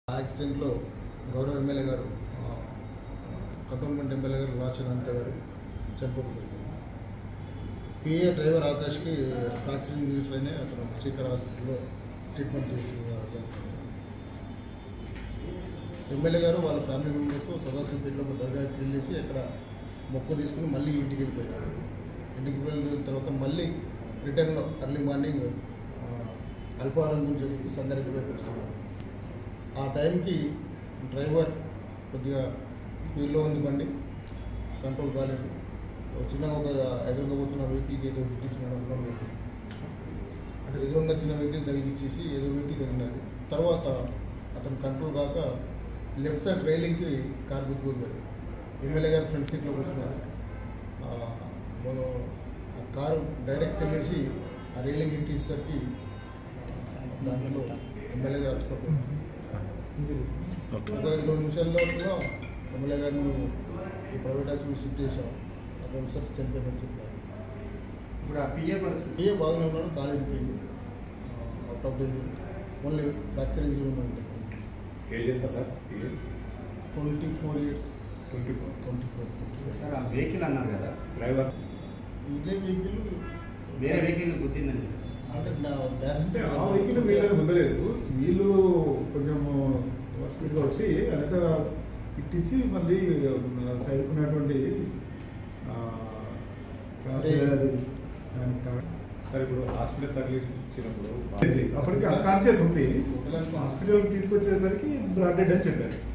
ఆ యాక్సిడెంట్లో గౌరవ ఎమ్మెల్యే గారు ఆ, కంటోన్మెంట్ ఎమ్మెల్యే గారు రాజశేఖరంత గారు చనిపోతుంది పిఏ డ్రైవర్ ఆకాష్కి ఫ్రాక్చర్ ఇంజరీస్ అయినాయి అతను శ్రీకర్ హాస్పిటల్లో ట్రీట్మెంట్ చేసి జరుగుతుంది ఎమ్మెల్యే గారు వాళ్ళ ఫ్యామిలీ మెంబర్స్తో సదాశివపేటలో ఒక దర్గాకి వెళ్ళేసి అక్కడ మొక్కు తీసుకుని మళ్ళీ ఇంటికి వెళ్ళిపోయారు ఇంటికి వెళ్ళిన తర్వాత మళ్ళీ రిటర్న్లో ఎర్లీ మార్నింగ్ ఆ, అల్పాహారం గురించి చెప్పి సంగారెడ్డి వైపు వస్తున్నారు ఆ టైంకి డ్రైవర్ కొద్దిగా స్పీడ్లో ఉంది బండి కంట్రోల్ కాలేదు చిన్నగా ఒక ఎదురుగా పోతున్న వెహికల్కి ఏదో హిట్ ఇచ్చినాడు అనుకున్న వెహికల్ అంటే ఎదురుగా చిన్న వెహికల్ తగిలిచ్చేసి ఏదో వెహికల్ తగిలినది తర్వాత అతను కంట్రోల్ కాక లెఫ్ట్ సైడ్ రైలింగ్కి కార్ గుర్తుకోలేదు ఎమ్మెల్యే గారు ఫ్రంట్ సీట్లో కూర్చున్నారు ఆ, మనం ఆ కారు డైరెక్ట్ వెళ్ళేసి ఆ రైలింగ్ హిట్ ఇచ్చేసరికి దాంట్లో ఎమ్మెల్యే గారు అతుకోపోయారు ఒక ఇరవై నిమిషాల్లో కూడా ఎమ్మెల్యే గారిని ఈ ప్రైవేట్ హాస్పిటల్ షిఫ్ట్ చేశాం అక్కడ ఒకసారి చనిపోయిందని చెప్పారు ఇప్పుడు ఆ పిఏ పరిస్థితి పిఏ బాగానే ఉన్నాడు కాలు వెళ్ళిపోయింది out of danger only fracture injury ఉందంటే ఏజ్ ఎంత sir twenty four years twenty four twenty four twenty sir ఆ వెహికల్ అన్నారు కదా డ్రైవర్ ఇదే వెహికల్ వేరే వెహికల్ గుర్తిందని అంటే నా డాష్ అంటే ఆ వెహికల్ వీళ్ళని ముందలేదు వీళ్ళు కొంచెం స్పీడ్గా వచ్చి వెనక ఇట్టించి మళ్ళీ సైడ్ ఉన్నటువంటి దానికి తా- సార్ ఇప్పుడు హాస్పిటల్ తగిలించినప్పుడు అప్పటికి అన్కాన్షియస్ ఉంది హాస్పిటల్కి తీసుకొచ్చేసరికి బ్లడ్ డెడ్ అని చెప్పారు